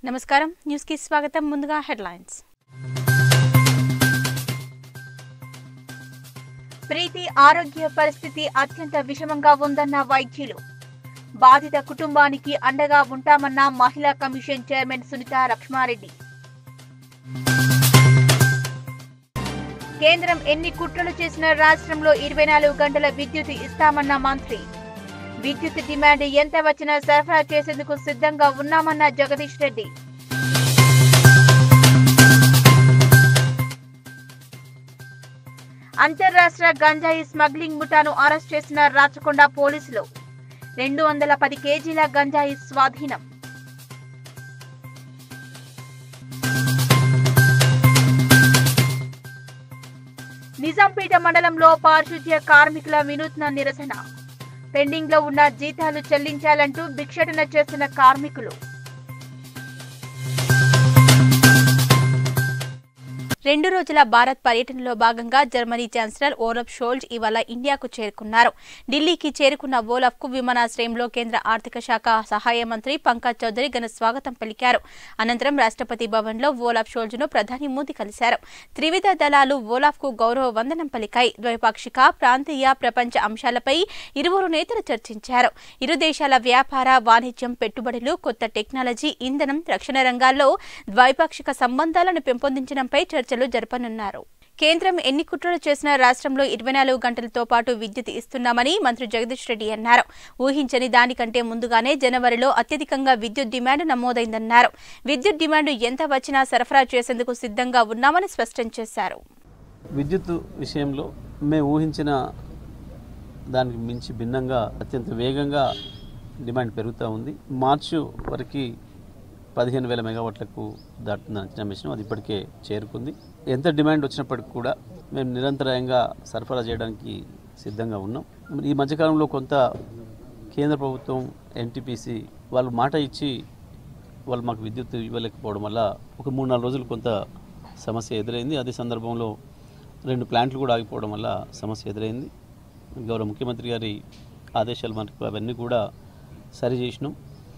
నమస్కారం న్యూస్ కి స్వాగతం ముందుగా హెడ్లైన్స్ ప్రీతి ఆరోగ్య పరిస్థితి అత్యంత విషమంగా ఉందన్న వైద్యులు బాధిత కుటుంబానికి అండగా ఉంటామన్న మహిళా కమిషన్ చైర్మన్ సునీత లక్ష్మారెడ్డి కేంద్రం ఎన్ని కుట్రలు చేసినా రాష్ట్రంలో ఇరవై నాలుగు గంటల విద్యుత్ ఇస్తామన్న మంత్రి విద్యుత్ డిమాండ్ ఎంత వచ్చినా సరఫరా చేసేందుకు సిద్ధంగా ఉన్నామన్న జగదీష్ రెడ్డి అంతర్రాష్ట్ర గంజాయి స్మగ్లింగ్ ముఠాను అరెస్ట్ చేసిన రాచకొండ పోలీసులు రెండు వందల పది కేజీల గంజాయి స్వాధీనం నిజాంపేట మండలంలో పారిశుధ్య కార్మికుల వినూత్న నిరసన పెండింగ్ లో ఉన్న జీతాలు చెల్లించాలంటూ భిక్షటన చేస్తున్న కార్మికులు రెండు రోజుల భారత్ పర్యటనలో భాగంగా జర్మనీ ఛాన్సలర్ ఓలఫ్ షోల్జ్ ఇవాళ ఇండియాకు చేరుకున్నారు ఢిల్లీకి చేరుకున్న ఓలఫ్ కు విమానాశ్రయంలో కేంద్ర ఆర్థిక శాఖ సహాయ మంత్రి పంకజ్ చౌదరి ఘన స్వాగతం పలికారు అనంతరం రాష్ట్రపతి భవన్ లో ఓలాఫ్ షోల్జ్ ను ప్రధాని మోదీ కలిశారు త్రివిధ దళాలు ఓలాఫ్ కు గౌరవ వందనం పలికాయి ద్వైపాక్షిక ప్రాంతీయ ప్రపంచ అంశాలపై ఇరువురు నేతలు చర్చించారు ఇరు దేశాల వ్యాపార వాణిజ్యం పెట్టుబడులు కొత్త టెక్నాలజీ ఇంధనం రక్షణ రంగాల్లో ద్వైపాక్షిక సంబంధాలను పెంపొందించడంపై చర్చలు జరపనున్నారు కేంద్రం ఎన్ని కుట్రలు చేసినా రాష్ట్రంలో ఇరవై నాలుగు గంటలతో పాటు విద్యుత్ ఇస్తున్నామని మంత్రి జగదీష్ రెడ్డి అన్నారు ఊహించని దానికంటే ముందుగానే జనవరిలో అత్యధికంగా విద్యుత్ డిమాండ్ నమోదైందన్నారు విద్యుత్ డిమాండ్ ఎంత వచ్చినా సరఫరా చేసేందుకు సిద్ధంగా ఉన్నామని స్పష్టం చేశారు విద్యుత్ విషయంలో మేము ఊహించిన దానికి మించి భిన్నంగా అత్యంత వేగంగా డిమాండ్ పెరుగుతూ ఉంది మార్చి వరకు పదిహేను వేల మెగావాట్లకు దాటుతుందని అంచనా వేసినాం అది ఇప్పటికే చేరుకుంది ఎంత డిమాండ్ వచ్చినప్పటికి కూడా మేము నిరంతరాయంగా సరఫరా చేయడానికి సిద్ధంగా ఉన్నాం ఈ మధ్యకాలంలో కొంత కేంద్ర ప్రభుత్వం ఎన్టీపీసీ వాళ్ళు మాట ఇచ్చి వాళ్ళు మాకు విద్యుత్ ఇవ్వలేకపోవడం వల్ల ఒక మూడు నాలుగు రోజులు కొంత సమస్య ఎదురైంది అదే సందర్భంలో రెండు ప్లాంట్లు కూడా ఆగిపోవడం వల్ల సమస్య ఎదురైంది గౌరవ ముఖ్యమంత్రి గారి ఆదేశాలు మనకు అవన్నీ కూడా సరి చేసినాం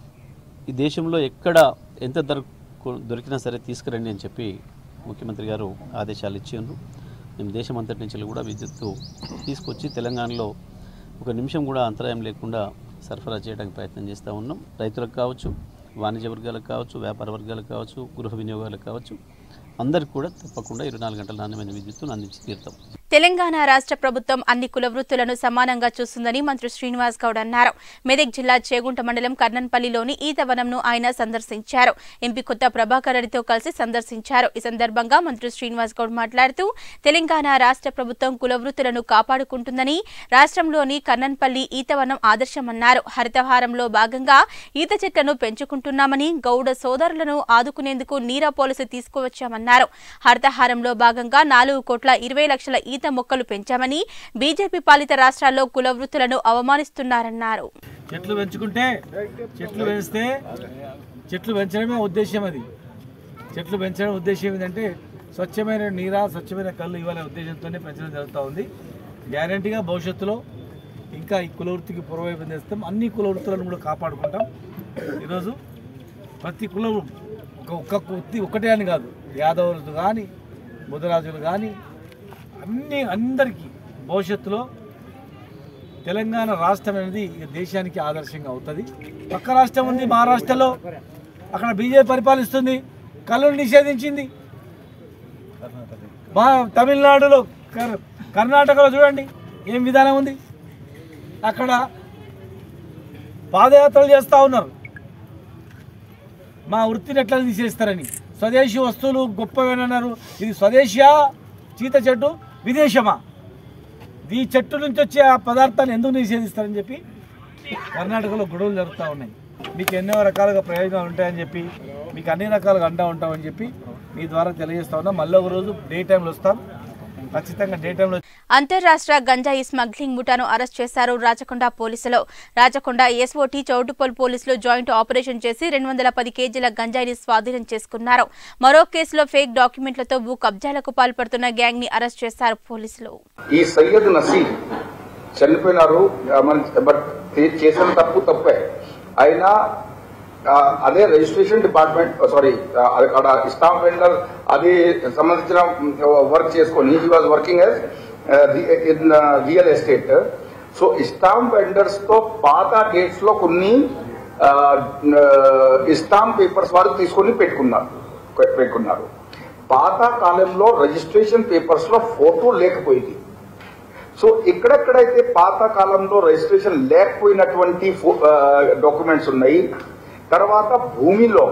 ఈ దేశంలో ఎక్కడ ఎంత ధర కొ- దొరికినా సరే తీసుకురండి అని చెప్పి ముఖ్యమంత్రి గారు ఆదేశాలు ఇచ్చిండ్రు మేము దేశం అంతటి నుంచి కూడా విద్యుత్తు తీసుకొచ్చి తెలంగాణలో ఒక నిమిషం కూడా అంతరాయం లేకుండా సరఫరా చేయడానికి ప్రయత్నం చేస్తూ ఉన్నాం రైతులకు కావచ్చు వాణిజ్య వర్గాలకు కావచ్చు వ్యాపార వర్గాలకు కావచ్చు గృహ వినియోగాలకు కావచ్చు అందరికి కూడా తప్పకుండా ఇరవై నాలుగు గంటల నాణ్యమైన విద్యుత్తును అందించి తీరుతాం తెలంగాణ రాష్ట్ర ప్రభుత్వం అన్ని కుల వృత్తులను సమానంగా చూస్తుందని మంత్రి శ్రీనివాస్ గౌడ్ అన్నారు మెదక్ జిల్లా చేగుంట మండలం కర్నన్పల్లిలోని ఈతవనంను ఆయన సందర్శించారు ఎంపీ కొత్త ప్రభాకర్ రెడ్డితో కలిసి సందర్శించారు ఈ సందర్భంగా మంత్రి శ్రీనివాస్ గౌడ్ మాట్లాడుతూ తెలంగాణ రాష్ట్ర ప్రభుత్వం కుల వృత్తులను కాపాడుకుంటుందని రాష్ట్రంలోని కర్నన్పల్లి ఈతవనం ఆదర్శమన్నారు హరితహారంలో భాగంగా ఈత చెట్లను పెంచుకుంటున్నామని గౌడ సోదరులను ఆదుకునేందుకు నీరా పాలసీ తీసుకువచ్చామన్నారు హరితహారంలో భాగంగా నాలుగు కోట్ల ఇరవై లక్షల ఈత మొక్కలు పెంచామని బీజేపీ పాలిత రాష్ట్రాల్లో కుల వృత్తులను అవమానిస్తున్నారన్నారు చెట్లు పెంచుకుంటే చెట్లు పెంచితే చెట్లు పెంచడమే ఉద్దేశం అది చెట్లు పెంచడం ఉద్దేశం ఏంటంటే స్వచ్ఛమైన నీర స్వచ్ఛమైన కళ్ళు ఇవ్వాలనే ఉద్దేశంతోనే పెంచడం జరుగుతూ ఉంది గ్యారంటీగా భవిష్యత్తులో ఇంకా ఈ కుల వృత్తికి పూర్వవైపు చేస్తాం అన్ని కుల వృత్తులను కూడా కాపాడుకుంటాం ఈరోజు ప్రతి కులం ఒక ఒక్క వృత్తి ఒకటే అని కాదు యాదవులు కానీ ముదరాజులు కానీ అన్ని అందరికీ భవిష్యత్తులో తెలంగాణ రాష్ట్రం అనేది ఇక దేశానికి ఆదర్శంగా అవుతుంది పక్క రాష్ట్రం ఉంది మహారాష్ట్రలో అక్కడ బీజేపీ పరిపాలిస్తుంది కళ్ళను నిషేధించింది మా తమిళనాడులో కర్- కర్ణాటకలో చూడండి ఏం విధానం ఉంది అక్కడ పాదయాత్రలు చేస్తూ ఉన్నారు మా వృత్తిని ఎట్లా తీసేస్తారని స్వదేశీ వస్తువులు గొప్పవేనన్నారు ఇది స్వదేశీయా చీత చెట్టు విదేశమా ఈ చెట్టు నుంచి వచ్చే ఆ పదార్థాన్ని ఎందుకు నిషేధిస్తారని చెప్పి కర్ణాటకలో గొడవలు జరుగుతూ ఉన్నాయి మీకు ఎన్నో రకాలుగా ప్రయోజనాలు ఉంటాయని చెప్పి మీకు అన్ని రకాలుగా అంటూ ఉంటామని చెప్పి మీ ద్వారా తెలియజేస్తా ఉన్నాం మళ్ళీ ఒక రోజు డే టైంలో వస్తాం ఖచ్చితంగా డే టైంలో అంతర్రాష్ట్ర గంజాయి స్మగ్లింగ్ ముఠాను అరెస్ట్ చేశారు రాచకొండ పోలీసులు రాచకొండ ఎస్ఓటీ చౌటుపల్ పోలీసులు జాయింట్ ఆపరేషన్ చేసి రెండు వందల పది కేజీల గంజాయిని స్వాధీనం చేసుకున్నారు మరో కేసులో ఫేక్ డాక్యుమెంట్లతో భూ కబ్జాలకు పాల్పడుతున్న గ్యాంగ్ ని అరెస్ట్ చేశారు పోలీసులు ఈ సయ్యద్ నసీం చనిపోయినారు ఆ మన బట్ చే- చేసిన తప్పు తప్పే అయినా ఆ, అదే రిజిస్ట్రేషన్ డిపార్ట్మెంట్ సారీ అక్కడ స్టాంప్ వెండర్ అది సంబంధించిన వర్క్ చేసుకొని he was working as in real estate so stamp vendors తో పాత డేట్స్ లో కొన్ని స్టాంప్ పేపర్స్ వారు తీసుకొని పెట్టుకున్నారు పెట్టుకున్నారు పాత కాలంలో రిజిస్ట్రేషన్ పేపర్స్ లో ఫోటో లేకపోయింది సో ఎక్కడెక్కడైతే పాత కాలంలో రిజిస్ట్రేషన్ లేకపోయినటువంటి డాక్యుమెంట్స్ ఉన్నాయి తర్వాత భూమిలో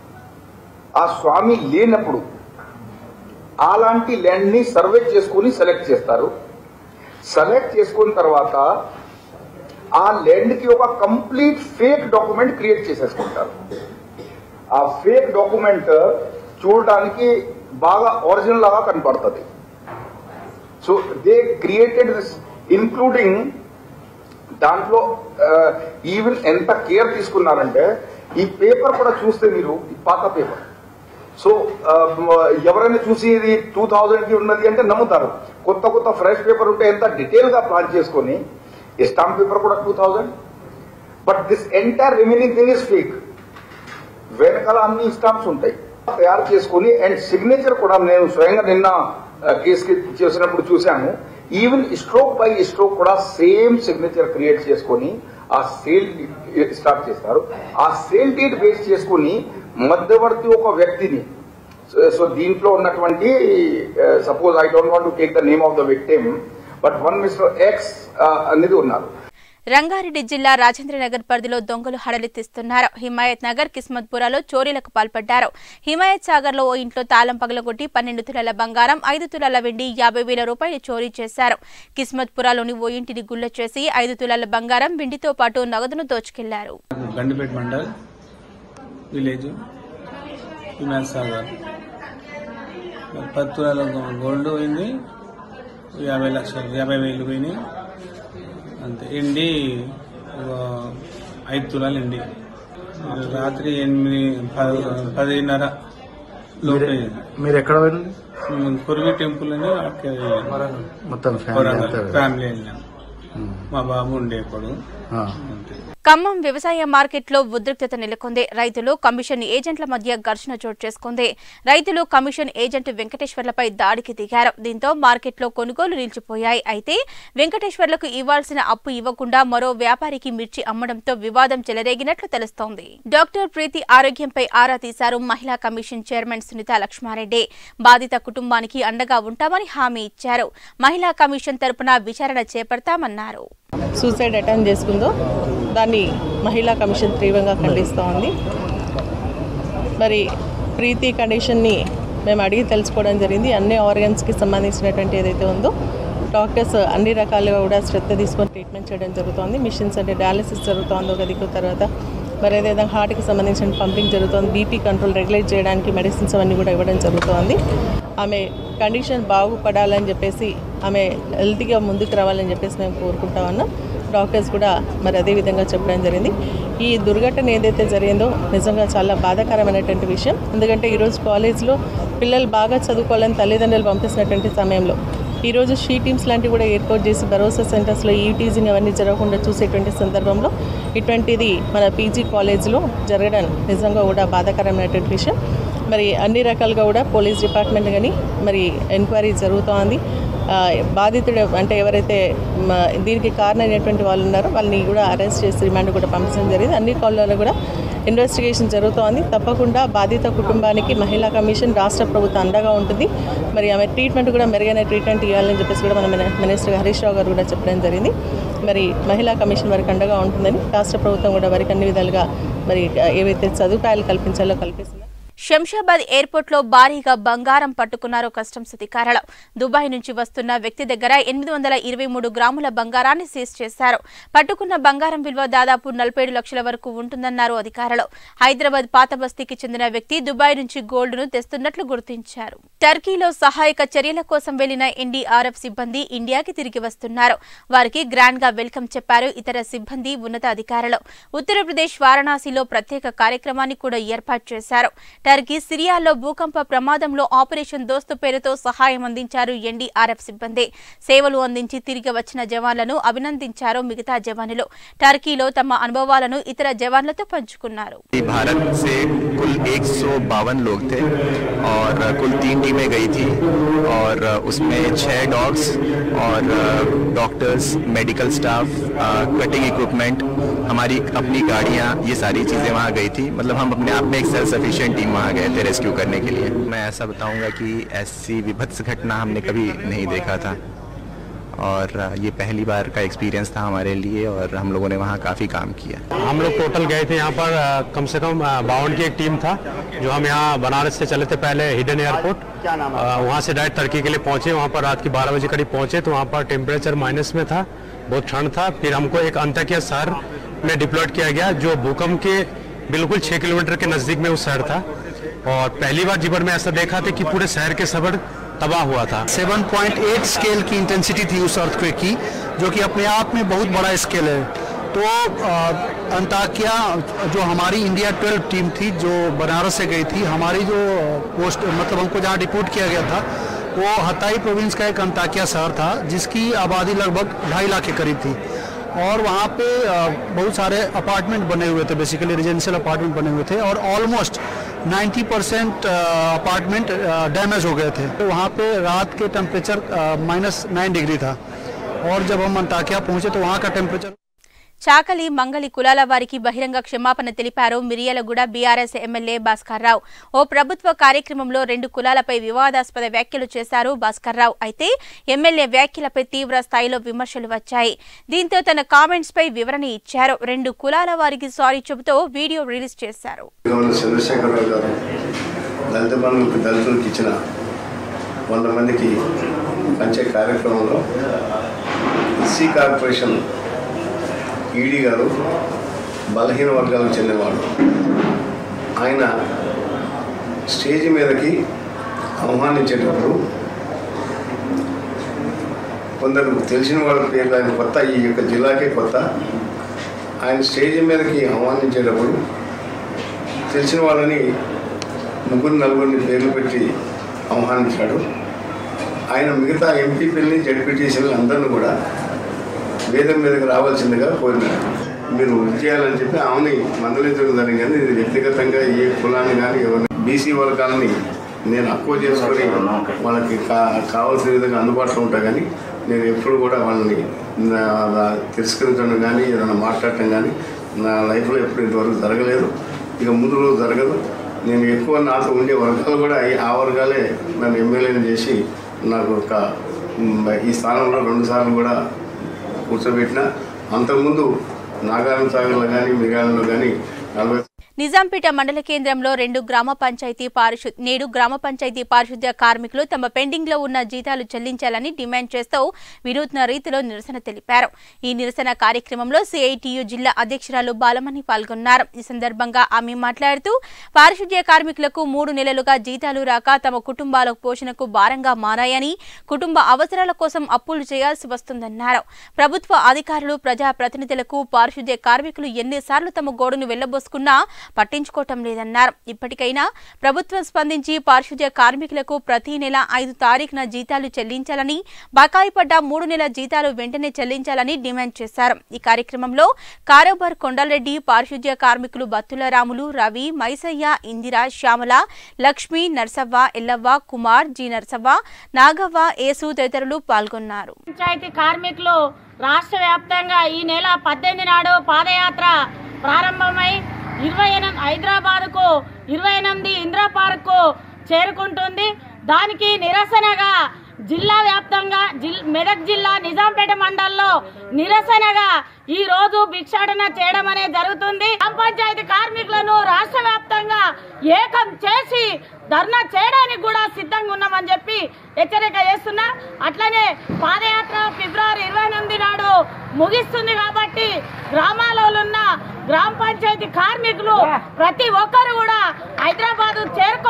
ఆ స్వామి లేనప్పుడు అలాంటి ల్యాండ్ ని సర్వే చేసుకుని సెలెక్ట్ చేస్తారు సెలెక్ట్ చేసుకున్న తర్వాత ఆ ల్యాండ్ కి ఒక కంప్లీట్ ఫేక్ డాక్యుమెంట్ క్రియేట్ చేసేసుకుంటారు ఆ ఫేక్ డాక్యుమెంట్ చూడడానికి బాగా ఒరిజినల్ లాగా కనపడుతుంది so they created this including దాంట్లో ఈవెన్ ఎంత కేర్ తీసుకున్నారంటే ఈ పేపర్ కూడా చూస్తే మీరు ఈ పాత పేపర్ సో ఎవరైనా చూసి ఇది టూ థౌజండ్ కి ఉన్నది అంటే నమ్ముతారు కొత్త కొత్త ఫ్రెష్ పేపర్ ఉంటే ఎంత డీటెయిల్ గా ప్లాన్ చేసుకొని స్టాంప్ పేపర్ కూడా two thousand but this entire remaining thing is fake వెనకాల అన్ని స్టాంప్స్ ఉంటాయి తయారు చేసుకుని అండ్ సిగ్నేచర్ కూడా నేను స్వయంగా నిన్న కేసుకి చేసినప్పుడు చూశాను ఈవెన్ స్ట్రోక్ బై స్ట్రోక్ కూడా సేమ్ సిగ్నేచర్ క్రియేట్ చేసుకొని ఆ సేల్ స్టార్ట్ చేస్తారు ఆ సేల్ డేట్ బేస్ చేసుకుని మధ్యవర్తి ఒక వ్యక్తిని సో దీంట్లో ఉన్నటువంటి suppose I don't want to take the name of the victim but one mister X అనేది ఉన్నారు రంగారెడ్డి జిల్లా రాజేంద్రనగర్ పరిధిలో దొంగలు హడలెత్తిస్తున్నారు హిమాయత్ నగర్ కిస్మత్పురాలో చోరీలకు పాల్పడ్డారు హిమాయత్ సాగర్ లో ఓ ఇంట్లో తాళం పగలగొట్టి పన్నెండు తులాల బంగారం ఐదు తులాల వెండి యాభై వేల రూపాయలు చోరీ చేశారు కిస్మత్పురాలోని ఓ ఇంటిని గుల్ల చేసి ఐదు తులాల బంగారం వెండితో పాటు నగదును దోచుకెళ్లారు గండిపేట మండల్ విలేజ్ హిమాయత్ సాగర్ పది తులాల గోల్డ్ పోయింది యాభై లక్షలు యాభై వేలు పోయినాయి అంతే ఎండి ఒక ఐదు తులాలు ఎండి రాత్రి ఎనిమిది పది పదిన్నర లోపే మీరు ఎక్కడ వెళ్ళి కురివి టెంపుల్ అని అక్కడ మొత్తం ఫ్యామిలీ వరంగల్ అంతా ఫ్యామిలీ వెళ్ళాం మా బాబు ఉండే ఇప్పుడు ఆ. అంతే ఖమ్మం వ్యవసాయ మార్కెట్లో ఉద్రిక్తత నెలకొంది రైతులు కమిషన్ ఏజెంట్ల మధ్య ఘర్షణ చోటు చేసుకుంది రైతులు కమిషన్ ఏజెంట్ వెంకటేశ్వర్లపై దాడికి దిగారు దీంతో మార్కెట్లో కొనుగోలు నిలిచిపోయాయి అయితే వెంకటేశ్వర్లకు ఇవ్వాల్సిన అప్పు ఇవ్వకుండా మరో వ్యాపారికి మిర్చి అమ్మడంతో వివాదం చెలరేగినట్లు తెలుస్తోంది డాక్టర్ ప్రీతి ఆరోగ్యంపై ఆరా తీశారు మహిళా కమిషన్ చైర్మన్ సునీత లక్ష్మారెడ్డి బాధిత కుటుంబానికి అండగా ఉంటామని హామీ ఇచ్చారు మహిళా కమిషన్ తరపున విచారణ చేపడతామన్నారు సూసైడ్ అటెంప్ట్ చేసుకుందో దాన్ని మహిళా కమిషన్ తీవ్రంగా ఖండిస్తూ ఉంది మరి ప్రీతి కండిషన్ని మేము అడిగి తెలుసుకోవడం జరిగింది అన్ని ఆర్గన్స్కి సంబంధించినటువంటి ఏదైతే ఉందో డాక్టర్స్ అన్ని రకాలుగా కూడా శ్రద్ధ తీసుకొని ట్రీట్మెంట్ చేయడం జరుగుతోంది మిషన్స్ అంటే డయాలసిస్ జరుగుతోంది ఒక దిక్కు తర్వాత మరి అదేవిధంగా హార్ట్కి సంబంధించిన పంపింగ్ జరుగుతోంది బీపీ కంట్రోల్ రెగ్యులేట్ చేయడానికి మెడిసిన్స్ అవన్నీ కూడా ఇవ్వడం జరుగుతోంది ఆమె కండిషన్ బాగుపడాలని చెప్పేసి ఆమె హెల్తీగా ముందుకు రావాలని చెప్పేసి మేము కోరుకుంటా ఉన్నాం డాక్టర్స్ కూడా మరి అదే విధంగా చెప్పడం జరిగింది ఈ దుర్ఘటన ఏదైతే జరిగిందో నిజంగా చాలా బాధాకరమైనటువంటి విషయం ఎందుకంటే ఈరోజు కాలేజ్లో పిల్లలు బాగా చదువుకోవాలని తల్లిదండ్రులు పంపిస్తున్నటువంటి సమయంలో ఈరోజు షీ టీమ్స్ లాంటివి కూడా ఏర్పాటు చేసి భరోసా సెంటర్స్లో ఈ టీజింగ్ అవన్నీ జరగకుండా చూసేటువంటి సందర్భంలో ఇటువంటిది మన పీజీ కాలేజ్లో జరగడం నిజంగా కూడా బాధాకరమైనటువంటి విషయం మరి అన్ని రకాలుగా కూడా పోలీస్ డిపార్ట్మెంట్ కానీ మరి ఎంక్వైరీ జరుగుతోంది ఆ, బాధితుడు అంటే ఎవరైతే మ, దీనికి కారణమైనటువంటి వాళ్ళు ఉన్నారో వాళ్ళని కూడా అరెస్ట్ చేసి రిమాండ్ కూడా పంపించడం జరిగింది అన్ని కాలంలో కూడా ఇన్వెస్టిగేషన్ జరుగుతోంది తప్పకుండా బాధిత కుటుంబానికి మహిళా కమిషన్ రాష్ట్ర ప్రభుత్వం అండగా ఉంటుంది మరి ఆమె ట్రీట్మెంట్ కూడా మెరుగైన ట్రీట్మెంట్ ఇవ్వాలని చెప్పేసి కూడా మన మిన- మినిస్టర్ హరీష్ రావు గారు కూడా చెప్పడం జరిగింది మరి మహిళా కమిషన్ వారికి అండగా ఉంటుందని రాష్ట్ర ప్రభుత్వం కూడా వారికి అన్ని విధాలుగా మరి ఏవైతే సదుపాయాలు కల్పించాలో కల్పిస్తుంది శంషాబాద్ ఎయిర్పోర్ట్ లో భారీగా బంగారం పట్టుకున్నారు కస్టమ్స్ అధికారులు దుబాయ్ నుంచి వస్తున్న వ్యక్తి దగ్గర ఎనిమిది వందల ఇరవై మూడు గ్రాముల బంగారాన్ని సీజ్ చేశారు పట్టుకున్న బంగారం విలువ దాదాపు నలభై ఏడు లక్షల వరకు ఉంటుందన్నారు అధికారులు హైదరాబాద్ పాత బస్తీకి చెందిన వ్యక్తి దుబాయ్ నుంచి గోల్డ్ ను తెస్తున్నట్లు గుర్తించారు టర్కీలో సహాయక చర్యల కోసం వెళ్లిన ఎన్డీఆర్ఎఫ్ సిబ్బంది ఇండియాకి తిరిగి వస్తున్నారు వారికి గ్రాండ్ గా వెల్కమ్ చెప్పారు ఇతర సిబ్బంది ఉన్నత అధికారులు ఉత్తరప్రదేశ్ వారణాసిలో ప్రత్యేక కార్యక్రమాన్ని కూడా ఏర్పాటు చేశారు టర్కీ సిరియాలో భూకంప ప్రమాదంలో ఆపరేషన్ దోస్తు పేరుతో సహాయం అందించారు ఎన్డీఆర్ఎఫ్ సిబ్బంది సేవలు అందించి తిరిగి వచ్చిన జవాన్లను అభినందించారు మిగతా జవానులు టర్కీలో తమ అనుభవాలను ఇతర జవాన్లతో పంచుకున్నారు भारत से कुल एक लोग थे और कुल तीन टीमें गई थी और उसमें छह डॉग्स और doctors medical staff cutting equipment हमारी अपनी गाड़ियाँ ये सारी चीज़ें वहाँ गई थी मतलब हम अपने आप में एक सेल्फ सफिशिएंट टीम वहाँ गए थे रेस्क्यू करने के लिए मैं ऐसा बताऊँगा कि ऐसी विभत्स घटना हमने कभी नहीं देखा था और ये पहली बार का एक्सपीरियंस था हमारे लिए और हम लोगों ने वहाँ काफ़ी काम किया हम लोग टोटल गए थे यहाँ पर अ, कम से कम बावन की एक टीम था जो हम यहाँ बनारस से चले थे पहले हिडन एयरपोर्ट अ, वहाँ से डायरेक्ट टर्की के लिए पहुँचे वहाँ पर रात की बारह बजे करीब पहुँचे तो वहाँ पर टेम्परेचर माइनस में था बहुत ठंड था फिर हमको एक अंतकिया शहर में डिप्लॉयड किया गया जो भूकंप के बिल्कुल छः किलोमीटर के नज़दीक में वो शहर था और पहली बार जीवन में ऐसा देखा था कि पूरे शहर के शहर तबाह हुआ था 7.8 स्केल की इंटेंसिटी थी उस अर्थक्वेक की जो कि अपने आप में बहुत बड़ा स्केल है तो अ, अंताकिया जो हमारी इंडिया 12 टीम थी जो बनारस से गई थी हमारी जो पोस्ट मतलब हमको जहाँ डिपोर्ट किया गया था वो हताई प्रोविंस का एक अंताकिया शहर था जिसकी आबादी लगभग ढाई लाख के करीब थी और वहाँ पे अ, बहुत सारे अपार्टमेंट बने हुए थे बेसिकली रेजिडेंशियल अपार्टमेंट बने हुए थे और ऑलमोस्ट 90 परसेंट अपार्टमेंट डैमेज हो गए थे तो वहाँ पे रात के टेम्परेचर माइनस नाइन डिग्री था और जब हम अंताकिया पहुँचे तो वहाँ का टेम्परेचर చాకలి మంగళి కులాల వారికి బహిరంగ క్షమాపణ తెలిపారు మిరియాలగూడ బీఆర్ఎస్ ఎమ్మెల్యే భాస్కర్ రావు ఓ ప్రభుత్వ కార్యక్రమంలో రెండు కులాలపై వివాదాస్పద వ్యాఖ్యలు చేశారు భాస్కర్ రావు అయితే ఎమ్మెల్యే వ్యాఖ్యలపై తీవ్ర స్థాయిలో విమర్శలు వచ్చాయి దీంతో తన కామెంట్స్ పై వివరణ ఇచ్చారు రెండు కులాల వారికి సారీ చెబుతూ వీడియో రిలీజ్ చేశారు గవర్నర్ చంద్రశేఖరరావు గారు దళిత బంధువులకు దళితులకు ఇచ్చిన వంద మందికి పంచే కార్యక్రమంలో ఎస్సీ కార్పొరేషన్ ఈడీ గారు బలహీన వర్గాలకు చెందినవాడు ఆయన స్టేజ్ మీదకి ఆహ్వానించేటప్పుడు కొందరు తెలిసిన వాళ్ళ పేర్లు ఆయన కొత్త ఈ యొక్క జిల్లాకే కొత్త ఆయన స్టేజ్ మీదకి ఆహ్వానించేటప్పుడు తెలిసిన వాళ్ళని ముగ్గురు నలుగురిని పేర్లు పెట్టి ఆహ్వానించాడు ఆయన మిగతా ఎంపీపీలని జడ్పీటీసీలని అందరిని కూడా వేదం మీదకి రావాల్సిందిగా కోరినాడు మీరు వృద్ధి చేయాలని చెప్పి ఆమెని మందలించడం జరిగింది ఇది వ్యక్తిగతంగా ఏ కులాన్ని కానీ ఎవరిని బీసీ వర్గాలని నేను అక్కువ చేసుకొని వాళ్ళకి కా కావాల్సిన విధంగా అందుబాటులో ఉంటా కానీ నేను ఎప్పుడు కూడా వాళ్ళని నా- నా తిరస్కరించడం కానీ ఏదైనా మాట్లాడటం కానీ నా లైఫ్లో ఎప్పుడు ఇంతవరకు జరగలేదు ఇక ముందు రోజు జరగదు నేను ఎక్కువ నాతో ఉండే వర్గాలు కూడా ఈ- ఆ వర్గాలే నన్ను ఎమ్మెల్యేని చేసి నాకు ఒక మ్, ఈ స్థానంలో రెండు సార్లు కూడా కూర్చోబెట్టిన అంతకుముందు నాగారం సాగర్లో కానీ మిగాలంలో కానీ నలభై నిజాంపేట మండల కేంద్రంలో రెండు గ్రామ పంచాయతీ పారిశు నేడు గ్రామ పంచాయతీ పారిశుద్ధ్య కార్మికులు తమ పెండింగ్ లో ఉన్న జీతాలు చెల్లించాలని డిమాండ్ చేస్తూ వినూత్న రీతిలో నిరసన తెలిపారు ఈ నిరసన కార్యక్రమంలో సిఐటియు జిల్లా అధ్యక్షురాలు బాలమణి పాల్గొన్నారు ఈ సందర్భంగా ఆమె మాట్లాడుతూ పారిశుద్ధ్య కార్మికులకు మూడు నెలలుగా జీతాలు రాక తమ కుటుంబాల పోషణకు భారంగా మారాయని కుటుంబ అవసరాల కోసం అప్పులు చేయాల్సి వస్తుందన్నారు ప్రభుత్వ అధికారులు ప్రజా ప్రతినిధులకు పారిశుద్ధ్య కార్మికులు ఎన్నిసార్లు తమ గోడును వెళ్లబోసుకున్నా పట్టించుకోవటం లేదన్నారు ఇప్పటికైనా ప్రభుత్వం స్పందించి పారిశుద్ధ్య కార్మికులకు ప్రతి నెల ఐదు తారీఖున జీతాలు చెల్లించాలని బకాయి పడ్డ మూడు నెలల జీతాలు వెంటనే చెల్లించాలని డిమాండ్ చేశారు ఈ కార్యక్రమంలో కారోబార్ కొండలరెడ్డి పారిశుద్ధ్య కార్మికులు బత్తుల రాములు రవి మైసయ్య ఇందిరా శ్యామల లక్ష్మి నర్సవ్వ ఎల్లవ్వ కుమార్ జి నర్సవ్వ నాగవ్వ యేసు తదితరులు పాల్గొన్నారు పంచాయతీ కార్మికులు రాష్ట్ర వ్యాప్తంగా ఈ నెల పద్దెనిమిది నాడు పాదయాత్ర ప్రారంభమై ఇరవై ఎనిమిది హైదరాబాద్కు ఇరవై ఎనిమిది ఇందిరా పార్కు చేరుకుంటుంది దానికి నిరసనగా జిల్లా వ్యాప్తంగా జిల్ మెదక్ జిల్లా నిజాంపేట మండలంలో నిరసనగా ఈ రోజు భిక్షాటన చేయడం అనేది జరుగుతుంది గ్రామ పంచాయతీ కార్మికులను రాష్ట్ర వ్యాప్తంగా ఏకం చేసి ధర్నా చేయడానికి కూడా సిద్ధంగా ఉన్నామని చెప్పి హెచ్చరిక చేస్తున్నా అట్లనే పాదయాత్ర ఫిబ్రవరి ఇరవై ఎనిమిది నాడు ముగిస్తుంది కాబట్టి గ్రామాలలో ఉన్న గ్రామ పంచాయతీ కార్మికులు ప్రతి ఒక్కరు కూడా హైదరాబాద్ చేరుకోవాలని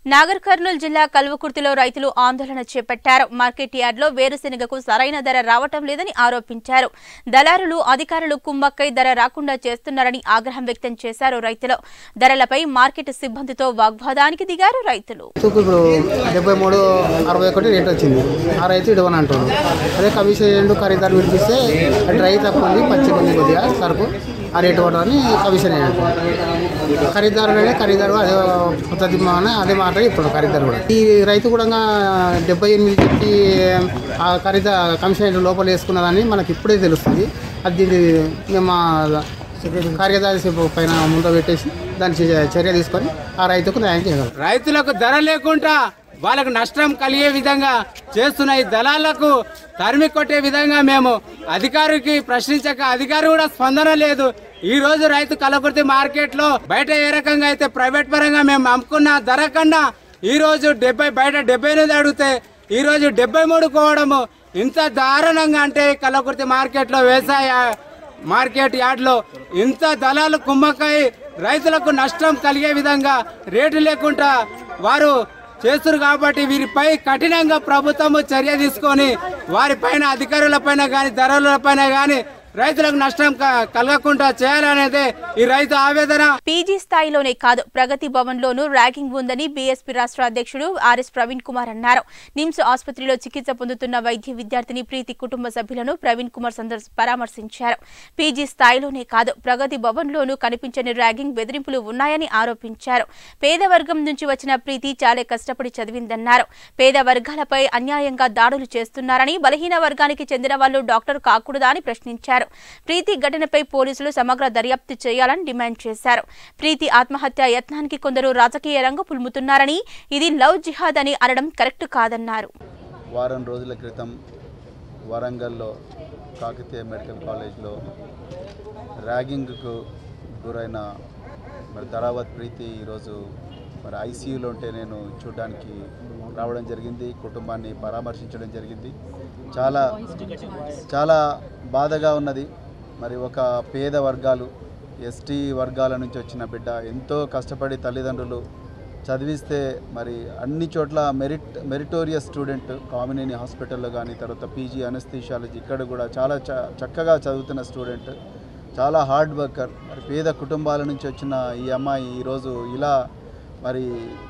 నాగర్ కర్నూలు జిల్లా కల్వకుర్తిలో రైతులు ఆందోళన చేపట్టారు మార్కెట్ యార్డ్లో వేరుశెనగకు సరైన ధర రావటం లేదని ఆరోపించారు దళారులు అధికారులు కుమ్మక్కై ధర రాకుండా చేస్తున్నారని ఆగ్రహం వ్యక్తం చేశారు రైతులు ధరలపై మార్కెట్ సిబ్బందితో వాగ్వాదానికి దిగారు రైతులు రైతుకు ఇప్పుడు డెబ్బై మూడు అరవై ఒకటి రేట్ వచ్చింది ఆ రైతు ఇడవని అంటున్నాడు అదే కమిషన్ రెండు ఖరీదారు విడిపిస్తే డ్రై తక్కువ ఉంది పచ్చి ఉంది కొద్దిగా సరుకు ఆ రేటు కొట్టని కమిషన్ వేయండి ఖరీదారులనే ఖరీదారు అదే పద్ధతి అని అదే మాట ఇప్పుడు ఖరీదారు కూడా ఈ రైతు కూడా డెబ్బై ఎనిమిది చెప్పి ఆ ఖరీదా కమిషన్ రేటు లోపల వేసుకున్నదని మనకి ఇప్పుడే తెలుస్తుంది అది దీన్ని మేము మా కార్యదర్శి పైన ముందు పెట్టేసి దాని చర్య తీసుకొని ఆ రైతుకు న్యాయం చేయగలం రైతులకు ధర లేకుండా వాళ్ళకు నష్టం కలిగే విధంగా చేస్తున్న ఈ దళాలకు తరిమి కొట్టే విధంగా మేము అధికారికి ప్రశ్నించక అధికారి కూడా స్పందన లేదు ఈ రోజు రైతు కలకుర్తి మార్కెట్ లో బయట ఏ రకంగా అయితే ప్రైవేట్ పరంగా మేము అమ్ముకున్న ధర కన్నా ఈ రోజు డెబ్బై బయట డెబ్బై ఎనిమిది అడిగితే ఈ రోజు డెబ్బై మూడు కోవడము ఇంత దారుణంగా అంటే కలకుర్తి మార్కెట్ లో వ్యవసాయ మార్కెట్ యార్డ్లో ఇంత దళాలు కుమ్మకాయ రైతులకు నష్టం కలిగే విధంగా రేటు లేకుండా వారు చేస్తున్నారు కాబట్టి వీరిపై కఠినంగా ప్రభుత్వము చర్య తీసుకొని వారిపైన అధికారులపైన కానీ ధరలపైన కానీ రైతులకు నష్టం క- కలగకుండా చేయాలనేదే ఈ రైతు ఆవేదన పీజీ స్థాయిలోనే కాదు ప్రగతి భవన్ లోనూ ర్యాగింగ్ ఉందని బీఎస్పీ రాష్ట్ర అధ్యక్షుడు ఆర్ఎస్ ప్రవీణ్ కుమార్ అన్నారు నిమ్స్ ఆసుపత్రిలో చికిత్స పొందుతున్న వైద్య విద్యార్థిని ప్రీతి కుటుంబ సభ్యులను ప్రవీణ్ కుమార్ సందర్శ పరామర్శించారు పీజీ స్థాయిలోనే కాదు ప్రగతి భవన్ లోనూ కనిపించని ర్యాగింగ్ బెదిరింపులు ఉన్నాయని ఆరోపించారు పేద వర్గం నుంచి వచ్చిన ప్రీతి చాలా కష్టపడి చదివిందన్నారు పేద వర్గాలపై అన్యాయంగా దాడులు చేస్తున్నారని బలహీన వర్గానికి చెందిన వాళ్ళు డాక్టర్ కాకూడదా అని ప్రశ్నించారు ప్రీతి ఘటనపై పోలీసులు సమగ్ర దర్యాప్తు చేయాలని డిమాండ్ చేశారు ప్రీతి ఆత్మహత్య యత్నానికి కొందరు రాజకీయ రంగు పులుముతున్నారని ఇది లవ్ జిహాద్ అని అనడం కరెక్ట్ కాదన్నారు వారం రోజుల క్రితం వరంగల్లో కాకతీయ మెడికల్ కాలేజ్లో ర్యాగింగ్కు గురైన మరి ధరావత్ ప్రీతి ఈరోజు మరి ఐసీయూలో ఉంటే నేను చూడడానికి రావడం జరిగింది కుటుంబాన్ని పరామర్శించడం జరిగింది చాలా చాలా బాధగా ఉన్నది మరి ఒక పేద వర్గాలు ఎస్టీ వర్గాల నుంచి వచ్చిన బిడ్డ ఎంతో కష్టపడి తల్లిదండ్రులు చదివిస్తే మరి అన్ని చోట్ల మెరిట్ మెరిటోరియస్ స్టూడెంట్ కామినేని హాస్పిటల్లో కానీ తర్వాత పీజీ అనస్థీషియాలజీ ఇక్కడ కూడా చాలా చ చక్కగా చదువుతున్న స్టూడెంట్ చాలా హార్డ్ వర్కర్ మరి పేద కుటుంబాల నుంచి వచ్చిన ఈ అమ్మాయి ఈరోజు ఇలా మరి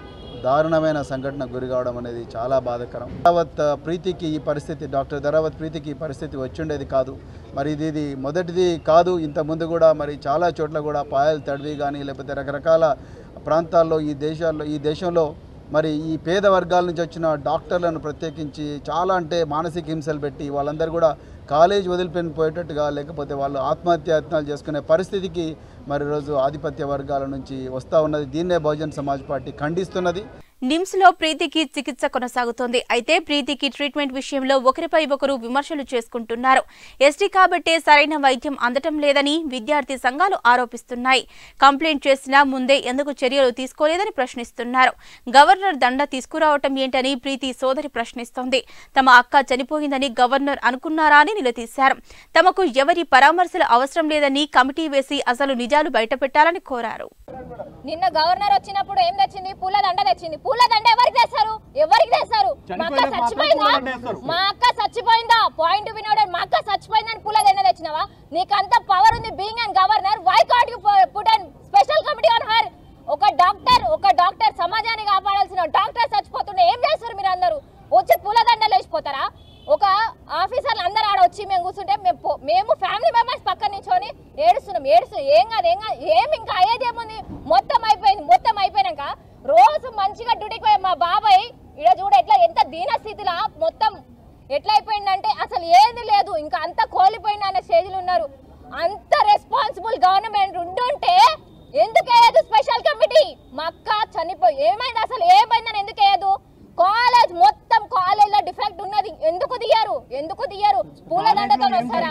దారుణమైన సంఘటన గురి కావడం అనేది చాలా బాధాకరం ధరావత్ ప్రీతికి ఈ పరిస్థితి డాక్టర్ ధరావత్ ప్రీతికి ఈ పరిస్థితి వచ్చిండేది కాదు మరి ఇది ఇది మొదటిది కాదు ఇంత ముందు కూడా మరి చాలా చోట్ల కూడా పాయల్ తడివి కానీ లేకపోతే రకరకాల ప్రాంతాల్లో ఈ దేశాల్లో ఈ దేశంలో మరి ఈ పేద వర్గాల నుంచి వచ్చిన డాక్టర్లను ప్రత్యేకించి చాలా అంటే మానసిక హింసలు పెట్టి వాళ్ళందరూ కూడా కాలేజ్ వదిలిపెని పోయేటట్టుగా లేకపోతే వాళ్ళు ఆత్మహత్య యత్నాలు చేసుకునే పరిస్థితికి మరి రోజు ఆధిపత్య వర్గాల నుంచి వస్తూ ఉన్నది దీన్నే బహుజన్ సమాజ్ పార్టీ ఖండిస్తున్నది నిమ్స్ లో ప్రీతికి చికిత్స కొనసాగుతోంది అయితే ప్రీతికి ట్రీట్మెంట్ విషయంలో ఒకరిపై ఒకరు విమర్శలు చేసుకుంటున్నారు ఎస్టీ కాబట్టే సరైన వైద్యం అందటం లేదని విద్యార్థి సంఘాలు ఆరోపిస్తున్నాయి కంప్లైంట్ చేసినా ముందే ఎందుకు చర్యలు తీసుకోలేదని ప్రశ్నిస్తున్నారు గవర్నర్ దండ తీసుకురావటం ఏంటని ప్రీతి సోదరి ప్రశ్నిస్తోంది తమ అక్క చనిపోయిందని గవర్నర్ అనుకున్నారా అని నిలదీశారు తమకు ఎవరి పరామర్శలు అవసరం లేదని కమిటీ వేసి అసలు నిజాలు బయటపెట్టాలని కోరారు నిన్న గవర్నర్ వచ్చినప్పుడు ఏం తెచ్చింది పూల దండ తెచ్చింది పూల దండ ఎవరికి తెస్తారు ఎవరికి తెస్తారు మా అక్క చచ్చిపోయిందా మా అక్క చచ్చిపోయిందా పాయింట్ వినోడ్ మా అక్క చచ్చిపోయిందని పూల దండ తెచ్చినావా నీకు అంత పవర్ ఉంది being and governor why can't you put and special committee on her ఒక డాక్టర్ ఒక డాక్టర్ సమాజాన్ని కాపాడాల్సిన డాక్టర్ చచ్చిపోతుండే ఏం చేస్తారు మీరు అందరూ వచ్చి పూల దండలు వేసిపోతారా ఒక ఆఫీసర్లు అందరూ ఆడ వచ్చి మేము కూర్చుంటే మేము పో- మేము ఫ్యామిలీ మెంబర్స్ పక్కన నించొని ఏడుస్తున్నాం ఏడుస్తున్నాం ఏం కాదు ఏం కాదు ఏం ఇంకా అయ్యేది ఏముంది మొత్తం అయిపోయింది మొత్తం అయిపోయినాక రోజు మంచిగా డ్యూటీకి పోయే మా బాబాయ్ ఇక్కడ చూడ ఎట్లా ఎంత దీన స్థితిలో మొత్తం ఎట్లా అయిపోయిందంటే అసలు ఏది లేదు ఇంకా అంత కోల్పోయింది అనే స్టేజ్లో ఉన్నారు అంత రెస్పాన్సిబుల్ గవర్నమెంట్ ఉండుంటే ఎందుకు వేయదు స్పెషల్ కమిటీ మా అక్క చనిపోయి ఏమైంది అసలు ఏమైందని ఎందుకు వేయదు కాలేజ్ మొత్తం కాలేజ్ లో డిఫెక్ట్ ఉన్నది ఎందుకు తీయరు ఎందుకు తీయరు పూల దండతో వస్తారా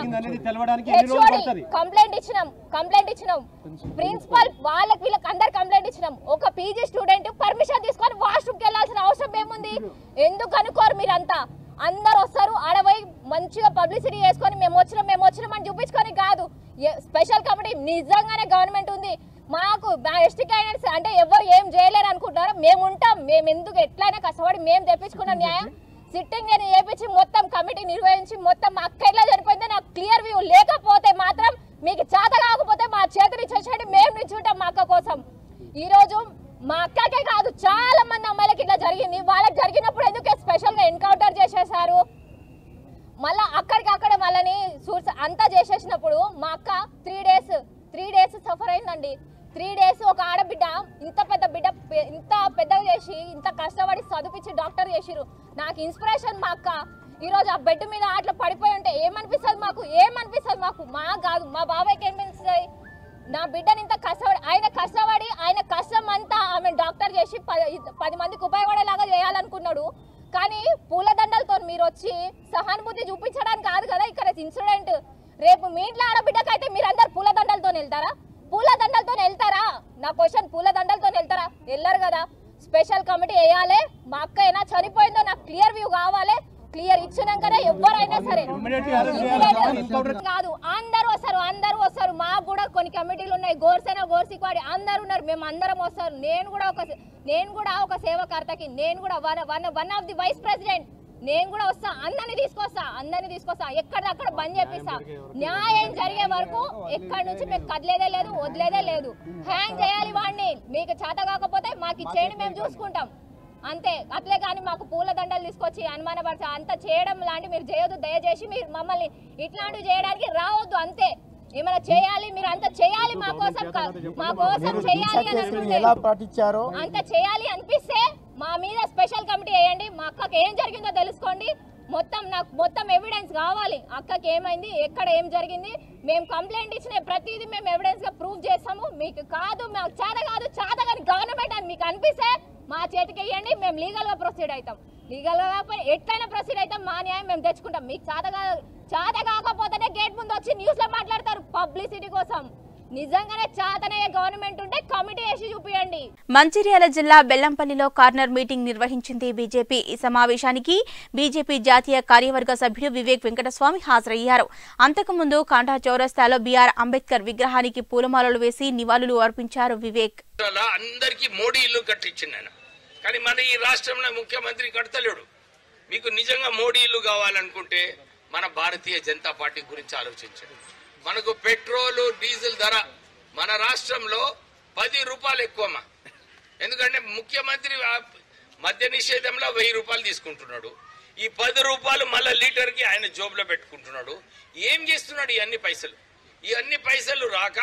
హెచ్ఓడి కంప్లైంట్ ఇచ్చినాం కంప్లైంట్ ఇచ్చినాం ప్రిన్సిపల్ వాళ్ళకి వీళ్ళకి అందరు కంప్లైంట్ ఇచ్చినాం ఒక పీజీ స్టూడెంట్ పర్మిషన్ తీసుకొని వాష్రూమ్కి వెళ్ళాల్సిన అవసరం ఏముంది ఎందుకు అనుకోరు మీరంతా అందరు వస్తారు ఆడపోయి మంచిగా పబ్లిసిటీ చేసుకొని మేము వచ్చినాం మేము వచ్చినాం అని చూపించుకొని కాదు ఏ- స్పెషల్ కమిటీ నిజంగానే గవర్నమెంట్ ఉంది మాకు మా ఎస్టీ క్యాండిడేట్స్ అంటే ఎవరు ఏం చేయలేరు అనుకుంటున్నారు మేము ఉంటాం మేము ఎందుకు ఎట్లయినా కష్టపడి మేము తెప్పించుకున్న న్యాయం సిట్టింగ్ నేను చేపించి మొత్తం కమిటీ నిర్వహించి మొత్తం మా అక్క ఎట్లా చనిపోయిందో నాకు క్లియర్ వ్యూ లేకపోతే మాత్రం మీకు చేత కాకపోతే మా చేతిని చేసేయండి మేము నిల్చుంటాం మా అక్క కోసం ఈ రోజు మా అక్కకే కాదు చాలా మంది అమ్మాయిలకి ఇట్లా జరిగింది వాళ్ళకి జరిగినప్పుడు ఎందుకు స్పెషల్ గా ఎన్కౌంటర్ చేసేసారు మళ్ళా అక్కడికి అక్కడ వాళ్ళని సూర్స్ అంతా చేసేసినప్పుడు మా అక్క three days three days suffer అయిందండి త్రీ డేస్ ఒక ఆడబిడ్డ ఇంత పెద్ద బిడ్డ పె- ఇంత పెద్దగా చేసి ఇంత కష్టపడి చదివించి డాక్టర్ చేసిరు నాకు ఇన్స్పిరేషన్ మా అక్క ఈ రోజు ఆ బెడ్ మీద అట్లా పడిపోయి ఉంటే ఏమనిపిస్తుంది మాకు ఏమనిపిస్తుంది మాకు మా కాదు మా బాబాయ్కి ఏమనిపిస్తుంది నా బిడ్డని ఇంత కష్టపడి ఆయన కష్టపడి ఆయన కష్టం అంతా ఆమె డాక్టర్ చేసి పది పది మందికి ఉపయోగపడేలాగా చేయాలనుకున్నాడు కానీ పూలదండలతో మీరు వచ్చి సహానుభూతి చూపించడానికి కాదు కదా ఇక్కడ ఇన్సిడెంట్ రేపు మీ ఇంట్లో ఆడబిడ్డకైతే మీరందరు పూలదండలతో వెళ్తారా పూలదండలతో వెళ్తారా నా క్వశ్చన్ పూలదండలతో వెళ్తారా వెళ్ళరు కదా స్పెషల్ కమిటీ వేయాలి మా అక్క అయినా చనిపోయిందో నాకు క్లియర్ వ్యూ కావాలి క్లియర్ ఇచ్చినాకనే ఎవరైనా సరే Immediate కాదు అందరూ వస్తారు అందరూ వస్తారు మాకు కూడా కొన్ని కమిటీలు ఉన్నాయి గోర్సేన గోర్సిక్వాడి అందరూ ఉన్నారు మేము అందరం వస్తారు నేను కూడా ఒక నేను కూడా ఒక సేవకర్తకి నేను కూడా one one one of the vice president నేను కూడా వస్తా అందరిని తీసుకొస్తా అందరిని తీసుకొస్తా ఎక్కడిదక్కడ బంద్ చేపిస్తా న్యాయం జరిగే వరకు ఎక్కడి నుంచి మేము కదిలేదే లేదు వదిలేదే లేదు హ్యాంగ్ చేయాలి వాడిని మీకు చేత కాకపోతే మాకు ఇచ్చేయండి మేము చూసుకుంటాం అంతే అట్లే కానీ మాకు పూల దండలు తీసుకొచ్చి అనుమానపరచ అంత చేయడం లాంటి మీరు చేయొద్దు దయచేసి మీరు మమ్మల్ని ఇట్లాంటివి చేయడానికి రావద్దు అంతే ఏమైనా చేయాలి మీరు అంత చేయాలి మా కోసం కా- మా కోసం చేయాలి అని అనుకుంటే ఎలా పాటించారో అంత చేయాలి అనిపిస్తే మా మీద స్పెషల్ కమిటీ వేయండి మా అక్కకి ఏం జరిగిందో తెలుసుకోండి మొత్తం నాకు మొత్తం ఎవిడెన్స్ కావాలి అక్కకి ఏమైంది ఎక్కడ ఏం జరిగింది మేము కంప్లైంట్ ఇచ్చిన ప్రతిదీ మేము ఎవిడెన్స్ గా ప్రూవ్ చేస్తాము మీకు కాదు మాకు చేత కాదు చేత కానీ గవర్నమెంట్ అని మీకు అనిపిస్తే మా చేతికి వేయండి మేము లీగల్ గా ప్రొసీడ్ అవుతాం లీగల్ గా కాకపోతే ఎట్లయినా ప్రొసీడ్ అవుతాం మా న్యాయం మేము తెచ్చుకుంటాం మీకు చేత కాదు చేత కాకపోతేనే గేట్ ముందు వచ్చి న్యూస్ లో మాట్లాడతారు పబ్లిసిటీ కోసం నిజంగానే చేతనయ్యే గవర్నమెంట్ ఉంటే కమిటీ వేసి చూపియండి మంచిర్యాల జిల్లా బెల్లంపల్లిలో కార్నర్ మీటింగ్ నిర్వహించింది బీజేపీ ఈ సమావేశానికి బీజేపీ జాతీయ కార్యవర్గ సభ్యుడు వివేక్ వెంకటస్వామి హాజరయ్యారు అంతకుముందు కాంటా చౌరస్తాలో బీఆర్ అంబేద్కర్ విగ్రహానికి పూలమాలలు వేసి నివాళులు అర్పించారు వివేక్ అలా అందరికీ మోడీ ఇల్లు కట్టించిండు ఆయన కానీ మన ఈ రాష్ట్రంలో ముఖ్యమంత్రి కడతలేడు మీకు నిజంగా మోడీ ఇల్లు కావాలనుకుంటే మన భారతీయ జనతా పార్టీ గురించి ఆలోచించండి మనకు పెట్రోలు డీజిల్ ధర మన రాష్ట్రంలో పది రూపాయలు ఎక్కువమ్మా ఎందుకంటే ముఖ్యమంత్రి ఆ మద్య నిషేధంలో వెయ్యి రూపాయలు తీసుకుంటున్నాడు ఈ పది రూపాయలు మళ్ళా లీటర్కి ఆయన జోబులో పెట్టుకుంటున్నాడు ఏం చేస్తున్నాడు ఈ అన్ని పైసలు ఈ అన్ని పైసలు రాక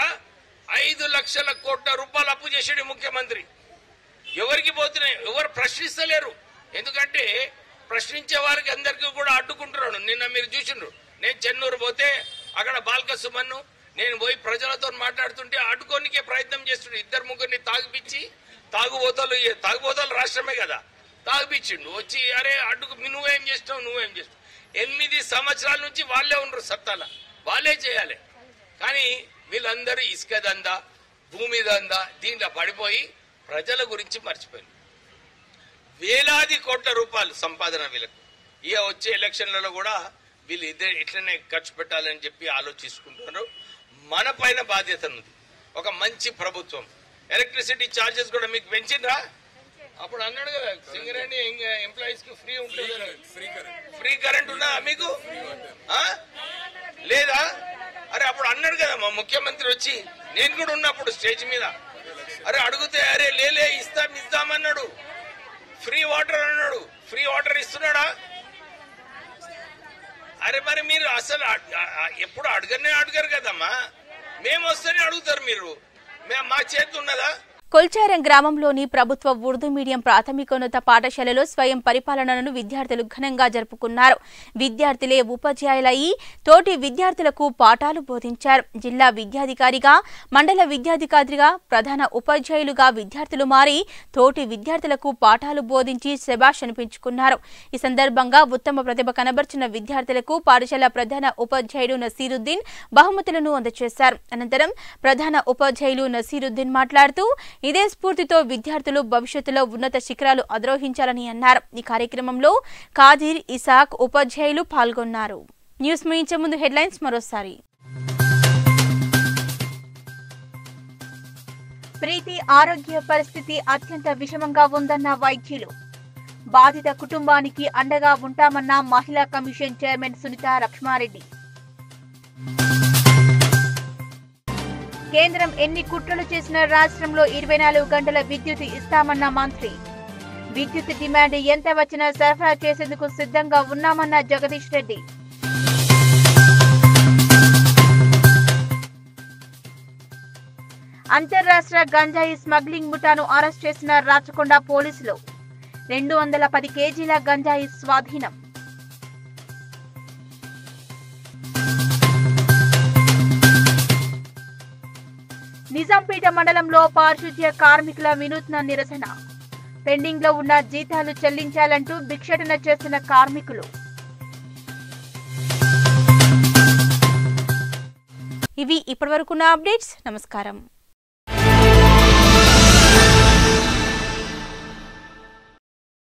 ఐదు లక్షల కోట్ల రూపాయలు అప్పు చేసాడు ఈ ముఖ్యమంత్రి ఎవరికి పోతున్నాయి ఎవరు ప్రశ్నిస్తలేరు ఎందుకంటే ప్రశ్నించే వారికి అందరికీ కూడా అడ్డుకుంటున్నాడు నిన్న మీరు చూసిండ్రు నేను చెన్నూరు పోతే అక్కడ బాల్క సుమన్ను నేను పోయి ప్రజలతో మాట్లాడుతుంటే అడ్డుకోనికే ప్రయత్నం చేస్తుండే ఇద్దరు ముగ్గురిని తాగిపిచ్చి తాగుబోతలు తాగుబోతలు రాష్ట్రమే కదా తాగిపిచ్చిండు వచ్చి అరే అడ్డుకు నువ్వేం చేస్తావు నువ్వేం చేస్తావు ఎనిమిది సంవత్సరాల నుంచి వాళ్ళే ఉండరు సత్తాల వాళ్ళే చేయాలి కానీ వీళ్ళందరూ ఇసుక దందా భూమి దందా దీంట్లో పడిపోయి ప్రజల గురించి మర్చిపోయింది వేలాది కోట్ల రూపాయలు సంపాదన వీళ్ళకు ఇక వచ్చే ఎలక్షన్లలో కూడా వీళ్ళు ఇదే ఇట్లనే ఖర్చు పెట్టాలని చెప్పి ఆలోచించుకుంటున్నారు మన పైన బాధ్యత ఉంది ఒక మంచి ప్రభుత్వం ఎలక్ట్రిసిటీ ఛార్జెస్ కూడా మీకు పెంచిండ్రా అప్పుడు అన్నాడు కదా సింగరేణి ఎంప్లాయీస్ కి ఫ్రీ ఉంటుంది ఫ్రీ కరెంట్ ఉన్నదా మీకు ఆ? లేదా అరే అప్పుడు అన్నాడు కదా మా ముఖ్యమంత్రి వచ్చి నేను కూడా ఉన్నప్పుడు స్టేజ్ మీద అరే అడిగితే అరే లేలే ఇస్తాం ఇస్తామన్నాడు ఫ్రీ వాటర్ అన్నాడు ఫ్రీ వాటర్ ఇస్తున్నాడా అరే మరి మీరు అసలు అడ్- ఆ- ఆ- ఎప్పుడు అడగనే అడగరు కదమ్మా మేము వస్తేనే అడుగుతారు మీరు మే- మా చేతి ఉన్నదా కొల్చారం గ్రామంలోని ప్రభుత్వ ఉర్దూ మీడియం ప్రాథమికోన్నత పాఠశాలలో స్వయం పరిపాలనను విద్యార్థులు ఘనంగా జరుపుకున్నారు విద్యార్థులే ఉపాధ్యాయులయ్యి తోటి విద్యార్థులకు పాఠాలు బోధించారు జిల్లా విద్యాధికారిగా మండల విద్యాధికారిగా ప్రధాన ఉపాధ్యాయులుగా విద్యార్థులు మారి తోటి విద్యార్థులకు పాఠాలు బోధించి శభాష్ అనిపించుకున్నారు ఈ సందర్భంగా ఉత్తమ ప్రతిభ కనబర్చిన విద్యార్థులకు పాఠశాల ప్రధాన ఉపాధ్యాయుడు నసీరుద్దీన్ బహుమతులను అందజేశారు అనంతరం ప్రధాన ఉపాధ్యాయులు నసీరుద్దీన్ మాట్లాడుతూ ఇదే స్ఫూర్తితో విద్యార్థులు భవిష్యత్తులో ఉన్నత శిఖరాలు అధిరోహించాలని అన్నారు ఈ కార్యక్రమంలో కాదిర్ ఇసాక్ ఉపాధ్యాయులు పాల్గొన్నారు న్యూస్ ముగించే ముందు హెడ్లైన్స్ మరోసారి ప్రీతి ఆరోగ్య పరిస్థితి అత్యంత విషమంగా ఉందన్న వైద్యులు బాధిత కుటుంబానికి అండగా ఉంటామన్న మహిళా కమిషన్ చైర్మన్ సునీత లక్ష్మారెడ్డి కేంద్రం ఎన్ని కుట్రలు చేసినా రాష్ట్రంలో ఇరవై నాలుగు గంటల విద్యుత్ ఇస్తామన్న మంత్రి విద్యుత్ డిమాండ్ ఎంత వచ్చినా సరఫరా చేసేందుకు సిద్ధంగా ఉన్నామన్న జగదీష్ రెడ్డి అంతర్రాష్ట్ర గంజాయి స్మగ్లింగ్ ముఠాను అరెస్ట్ చేసిన రాచకొండ పోలీసులు రెండు వందల పది కేజీల గంజాయి స్వాధీనం నిజాంపేట మండలంలో పారిశుధ్య కార్మికుల వినూత్న నిరసన పెండింగ్ లో ఉన్న జీతాలు చెల్లించాలంటూ భిక్షటన చేస్తున్న కార్మికులు ఇవి ఇప్పటివరకున్న అప్డేట్స్ నమస్కారం